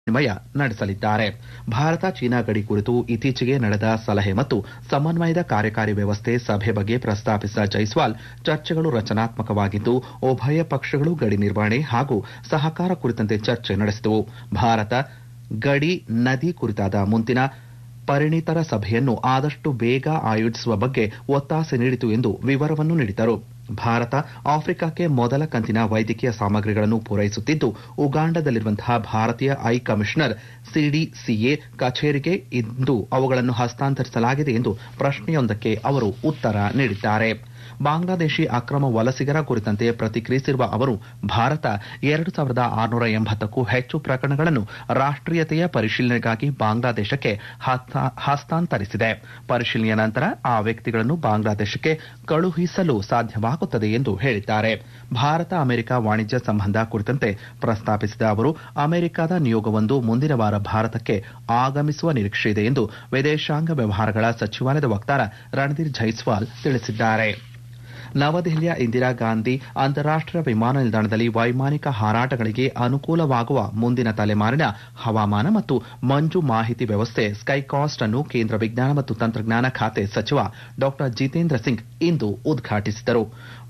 ವಿನಿಮಯ ನಡೆಸಲಿದ್ದಾರೆ ಭಾರತ ಚೀನಾ ಗಡಿ ಕುರಿತು ಇತ್ತೀಚೆಗೆ ನಡೆದ ಸಲಹೆ ಮತ್ತು ಸಮನ್ವಯದ ಕಾರ್ಯಕಾರಿ ವ್ಯವಸ್ಥೆ ಸಭೆ ಬಗ್ಗೆ ಪ್ರಸ್ತಾಪಿಸಿದ ಜೈಸ್ವಾಲ್ ಚರ್ಚೆಗಳು ರಚನಾತ್ಮಕವಾಗಿದ್ದು ಉಭಯ ಪಕ್ಷಗಳು ಗಡಿ ನಿರ್ವಹಣೆ ಹಾಗೂ ಸಹಕಾರ ಕುರಿತಂತೆ ಚರ್ಚೆ ನಡೆಸಿದವು ಭಾರತ ಗಡಿ ನದಿ ಕುರಿತಾದ ಮುಂದಿನ ಪರಿಣಿತರ ಸಭೆಯನ್ನು ಆದಷ್ಟು ಬೇಗ ಆಯೋಜಿಸುವ ಬಗ್ಗೆ ಒತ್ತಾಸೆ ನೀಡಿತು ಎಂದು ವಿವರವನ್ನು ನೀಡಿದರು ಭಾರತ ಆಫ್ರಿಕಾಕ್ಕೆ ಮೊದಲ ಕಂತಿನ ವೈದ್ಯಕೀಯ ಸಾಮಗ್ರಿಗಳನ್ನು ಪೂರೈಸುತ್ತಿದ್ದು ಉಗಾಂಡದಲ್ಲಿರುವಂತಹ ಭಾರತೀಯ ಐ ಕಮಿಷನರ್ ಸಿಡಿಸಿಎ ಕಚೇರಿಗೆ ಇಂದು ಅವುಗಳನ್ನು ಹಸ್ತಾಂತರಿಸಲಾಗಿದೆ ಎಂದು ಪ್ರಶ್ನೆಯೊಂದಕ್ಕೆ ಅವರು ಉತ್ತರ ನೀಡಿದ್ದಾರೆ ಬಾಂಗ್ಲಾದೇಶಿ ಅಕ್ರಮ ವಲಸಿಗರ ಕುರಿತಂತೆ ಪ್ರತಿಕ್ರಿಯಿಸಿರುವ ಅವರು ಭಾರತ ಎರಡು ಸಾವಿರದ ಆರುನೂರ ಎಂಬತ್ತಕ್ಕೂ ಹೆಚ್ಚು ಪ್ರಕರಣಗಳನ್ನು ರಾಷ್ಟೀಯತೆಯ ಪರಿಶೀಲನೆಗಾಗಿ ಬಾಂಗ್ಲಾದೇಶಕ್ಕೆ ಹಸ್ತಾಂತರಿಸಿದೆ ಪರಿಶೀಲನೆಯ ನಂತರ ಆ ವ್ಯಕ್ತಿಗಳನ್ನು ಬಾಂಗ್ಲಾದೇಶಕ್ಕೆ ಕಳುಹಿಸಲು ಸಾಧ್ಯವಾಗುತ್ತದೆ ಎಂದು ಹೇಳಿದ್ದಾರೆ ಭಾರತ ಅಮೆರಿಕ ವಾಣಿಜ್ಯ ಸಂಬಂಧ ಕುರಿತಂತೆ ಪ್ರಸ್ತಾಪಿಸಿದ ಅವರು ಅಮೆರಿಕದ ನಿಯೋಗವೊಂದು ಮುಂದಿನ ವಾರ ಭಾರತಕ್ಕೆ ಆಗಮಿಸುವ ನಿರೀಕ್ಷೆಯಿದೆ ಎಂದು ವಿದೇಶಾಂಗ ವ್ಯವಹಾರಗಳ ಸಚಿವಾಲಯದ ವಕ್ತಾರ ರಣಧೀರ್ ಜೈಸ್ವಾಲ್ ತಿಳಿಸಿದ್ದಾರೆ ನವದೆಹಲಿಯ ಇಂದಿರಾ ಗಾಂಧಿ ಅಂತಾರಾಷ್ಟೀಯ ವಿಮಾನ ನಿಲ್ದಾಣದಲ್ಲಿ ವೈಮಾನಿಕ ಹಾರಾಟಗಳಿಗೆ ಅನುಕೂಲವಾಗುವ ಮುಂದಿನ ತಲೆಮಾರಿನ ಹವಾಮಾನ ಮತ್ತು ಮಂಜು ಮಾಹಿತಿ ವ್ಯವಸ್ಥೆ ಸ್ಕೈಕಾಸ್ಟ್ ಅನ್ನು ಕೇಂದ್ರ ವಿಜ್ಞಾನ ಮತ್ತು ತಂತ್ರಜ್ಞಾನ ಖಾತೆ ಸಚಿವ ಡಾ ಜಿತೇಂದ್ರ ಸಿಂಗ್ ಇಂದು ಉದ್ಘಾಟಿಸಿದರು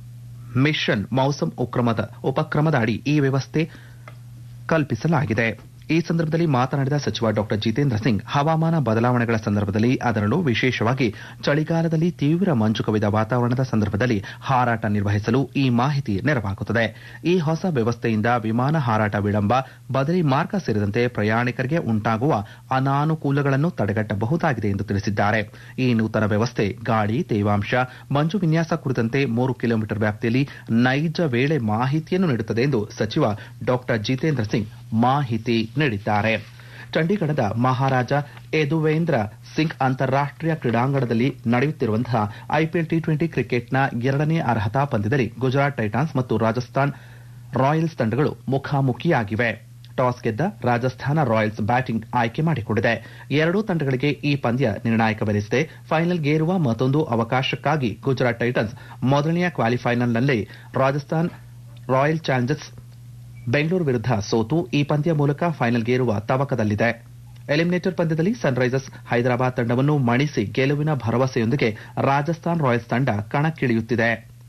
ಮಿಷನ್ ಮೌಸಮ್ ಉಪಕ್ರಮದ ಅಡಿ ಈ ವ್ಯವಸ್ಥೆ ಕಲ್ಪಿಸಲಾಗಿದೆ ಈ ಸಂದರ್ಭದಲ್ಲಿ ಮಾತನಾಡಿದ ಸಚಿವ ಡಾ ಜಿತೇಂದ್ರ ಸಿಂಗ್ ಹವಾಮಾನ ಬದಲಾವಣೆಗಳ ಸಂದರ್ಭದಲ್ಲಿ ಅದರಲ್ಲೂ ವಿಶೇಷವಾಗಿ ಚಳಿಗಾಲದಲ್ಲಿ ತೀವ್ರ ಮಂಜು ಕವಿದ ವಾತಾವರಣದ ಸಂದರ್ಭದಲ್ಲಿ ಹಾರಾಟ ನಿರ್ವಹಿಸಲು ಈ ಮಾಹಿತಿ ನೆರವಾಗುತ್ತದೆ ಈ ಹೊಸ ವ್ಯವಸ್ಥೆಯಿಂದ ವಿಮಾನ ಹಾರಾಟ ವಿಳಂಬ ಬದಲಿ ಮಾರ್ಗ ಸೇರಿದಂತೆ ಪ್ರಯಾಣಿಕರಿಗೆ ಉಂಟಾಗುವ ಅನಾನುಕೂಲಗಳನ್ನು ತಡೆಗಟ್ಟಬಹುದಾಗಿದೆ ಎಂದು ತಿಳಿಸಿದ್ದಾರೆ ಈ ನೂತನ ವ್ಯವಸ್ಥೆ ಗಾಳಿ ತೇವಾಂಶ ಮಂಜು ವಿನ್ಯಾಸ ಕುರಿತಂತೆ ಮೂರು ಕಿಲೋಮೀಟರ್ ವ್ಯಾಪ್ತಿಯಲ್ಲಿ ನೈಜ ವೇಳೆ ಮಾಹಿತಿಯನ್ನು ನೀಡುತ್ತದೆ ಎಂದು ಸಚಿವ ಡಾ ಜಿತೇಂದ್ರ ಸಿಂಗ್ ಮಾಹಿತಿ ನೀಡಿದ್ದಾರೆ ಚಂಡೀಗಢದ ಮಹಾರಾಜ ಯದುವೇಂದ್ರ ಸಿಂಗ್ ಅಂತಾರಾಷ್ಟೀಯ ಕ್ರೀಡಾಂಗಣದಲ್ಲಿ ನಡೆಯುತ್ತಿರುವಂತಹ ಐಪಿಎಲ್ ಟಿ ಟ್ವೆಂಟಿ ಕ್ರಿಕೆಟ್ನ ಎರಡನೇ ಅರ್ಹತಾ ಪಂದ್ಯದಲ್ಲಿ ಗುಜರಾತ್ ಟೈಟಾನ್ಸ್ ಮತ್ತು ರಾಜಸ್ಥಾನ್ ರಾಯಲ್ಸ್ ತಂಡಗಳು ಮುಖಾಮುಖಿಯಾಗಿವೆ ಟಾಸ್ ಗೆದ್ದ ರಾಜಸ್ಥಾನ ರಾಯಲ್ಸ್ ಬ್ಯಾಟಿಂಗ್ ಆಯ್ಕೆ ಮಾಡಿಕೊಂಡಿದೆ ಎರಡೂ ತಂಡಗಳಿಗೆ ಈ ಪಂದ್ಯ ನಿರ್ಣಾಯಕವೆನಿಸಿದೆ ಫೈನಲ್ಗೇರುವ ಮತ್ತೊಂದು ಅವಕಾಶಕ್ಕಾಗಿ ಗುಜರಾತ್ ಟೈಟನ್ಸ್ ಮೊದಲನೆಯ ಕ್ವಾಲಿಫೈನಲ್ನಲ್ಲಿ ರಾಜಸ್ಥಾನ್ ರಾಯಲ್ ಚಾಲೆಂಜರ್ಸ್ ಬೆಂಗಳೂರು ವಿರುದ್ಧ ಸೋತು ಈ ಪಂದ್ಯ ಮೂಲಕ ಫೈನಲ್ಗೇರುವ ತವಕದಲ್ಲಿದೆ ಎಲಿಮಿನೇಟರ್ ಪಂದ್ಯದಲ್ಲಿ ಸನ್ರೈಸರ್ಸ್ ಹೈದರಾಬಾದ್ ತಂಡವನ್ನು ಮಣಿಸಿ ಗೆಲುವಿನ ಭರವಸೆಯೊಂದಿಗೆ ರಾಜಸ್ಥಾನ್ ರಾಯಲ್ಸ್ ತಂಡ ಕಣಕ್ಕಿಳಿಯುತ್ತಿದೆ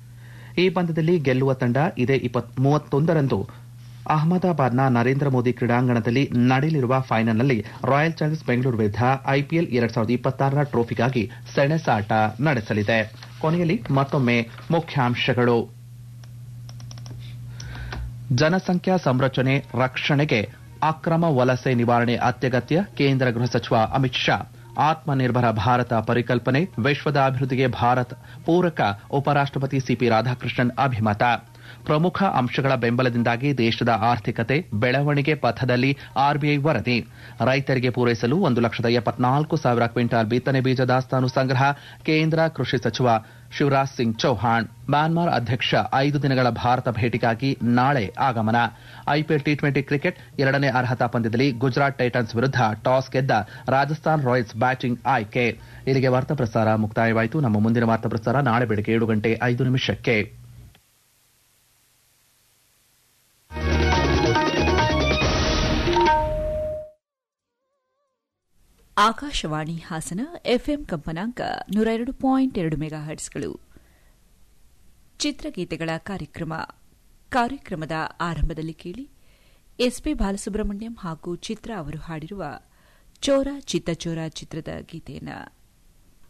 ಈ ಪಂದ್ಯದಲ್ಲಿ ಗೆಲ್ಲುವ ತಂಡ ಇದೇ ಮೂವತ್ತೊಂದರಂದು ಅಹಮದಾಬಾದ್ನ ನರೇಂದ್ರ ಮೋದಿ ಕ್ರೀಡಾಂಗಣದಲ್ಲಿ ನಡೆಯಲಿರುವ ಫೈನಲ್ನಲ್ಲಿ ರಾಯಲ್ ಚಾಲೆಂಜರ್ಸ್ ಬೆಂಗಳೂರು ವಿರುದ್ಧ ಐಪಿಎಲ್ ಎರಡ್ ಸಾವಿರದ ಇಪ್ಪತ್ತಾರರ ಟ್ರೋಫಿಗಾಗಿ ಸೆಣಸಾಟ ನಡೆಸಲಿದೆ ಕೊನೆಯಲ್ಲಿ ಮತ್ತೊಮ್ಮೆ ಮುಖ್ಯಾಂಶಗಳು ಜನಸಂಖ್ಯಾ ಸಂರಚನೆ ರಕ್ಷಣೆಗೆ ಅಕ್ರಮ ವಲಸೆ ನಿವಾರಣೆ ಅತ್ಯಗತ್ಯ ಕೇಂದ್ರ ಗೃಹ ಸಚಿವ ಅಮಿತ್ ಶಾ ಆತ್ಮನಿರ್ಭರ ಭಾರತ ಪರಿಕಲ್ಪನೆ ವಿಶ್ವದ ಅಭಿವೃದ್ಧಿಗೆ ಭಾರತ ಪೂರಕ ಉಪರಾಷ್ಟಪತಿ ಸಿಪಿ ರಾಧಾಕೃಷ್ಣನ್ ಅಭಿಮತ ಪ್ರಮುಖ ಅಂಶಗಳ ಬೆಂಬಲದಿಂದಾಗಿ ದೇಶದ ಆರ್ಥಿಕತೆ ಬೆಳವಣಿಗೆ ಪಥದಲ್ಲಿ ಆರ್ಬಿಐ ವರದಿ ರೈತರಿಗೆ ಪೂರೈಸಲು ಒಂದು ಲಕ್ಷದ ಎಪ್ಪತ್ನಾಲ್ಕು ಸಾವಿರ ಕ್ವಿಂಟಾಲ್ ಬಿತ್ತನೆ ಬೀಜ ದಾಸ್ತಾನು ಸಂಗ್ರಹ ಕೇಂದ್ರ ಕೃಷಿ ಸಚಿವ ಶಿವರಾಜ್ ಸಿಂಗ್ ಚೌಹಾಣ್ ಮ್ಯಾನ್ಮಾರ್ ಅಧ್ಯಕ್ಷ ಐದು ದಿನಗಳ ಭಾರತ ಭೇಟಿಗಾಗಿ ನಾಳೆ ಆಗಮನ ಐಪಿಎಲ್ ಟಿ ಟ್ವೆಂಟಿ ಕ್ರಿಕೆಟ್ ಎರಡನೇ ಅರ್ಹತಾ ಪಂದ್ಯದಲ್ಲಿ ಗುಜರಾತ್ ಟೈಟನ್ಸ್ ವಿರುದ್ಧ ಟಾಸ್ ಗೆದ್ದ ರಾಜಸ್ಥಾನ್ ರಾಯಲ್ಸ್ ಬ್ಯಾಟಿಂಗ್ ಆಯ್ಕೆ ಇಲ್ಲಿಗೆ ವಾರ್ತಾ ಪ್ರಸಾರ ಮುಕ್ತಾಯವಾಯಿತು ನಮ್ಮ ಮುಂದಿನ ವಾರ್ತಾ ಪ್ರಸಾರ ನಾಳೆ ಬೆಳಗ್ಗೆ ಏಳು ಗಂಟೆ ಐದು ನಿಮಿಷಕ್ಕೆ ಆಕಾಶವಾಣಿ ಹಾಸನ ಎಫ್ಎಂ ಕಂಪನಾಂಕ ನೂರ ಎರಡು ಪಾಯಿಂಟ್ ಎರಡು ಮೆಗಾ ಹರ್ಟ್ಸ್ಗಳು ಚಿತ್ರಗೀತೆಗಳ ಕಾರ್ಯಕ್ರಮ ಕಾರ್ಯಕ್ರಮದ ಆರಂಭದಲ್ಲಿ ಕೇಳಿ ಎಸ್ಪಿ ಬಾಲಸುಬ್ರಹ್ಮಣ್ಯಂ ಹಾಗೂ ಚಿತ್ರ ಅವರು ಹಾಡಿರುವ ಚೋರ ಚಿತ್ತಚೋರ ಚಿತ್ರದ ಗೀತೆಯನ್ನು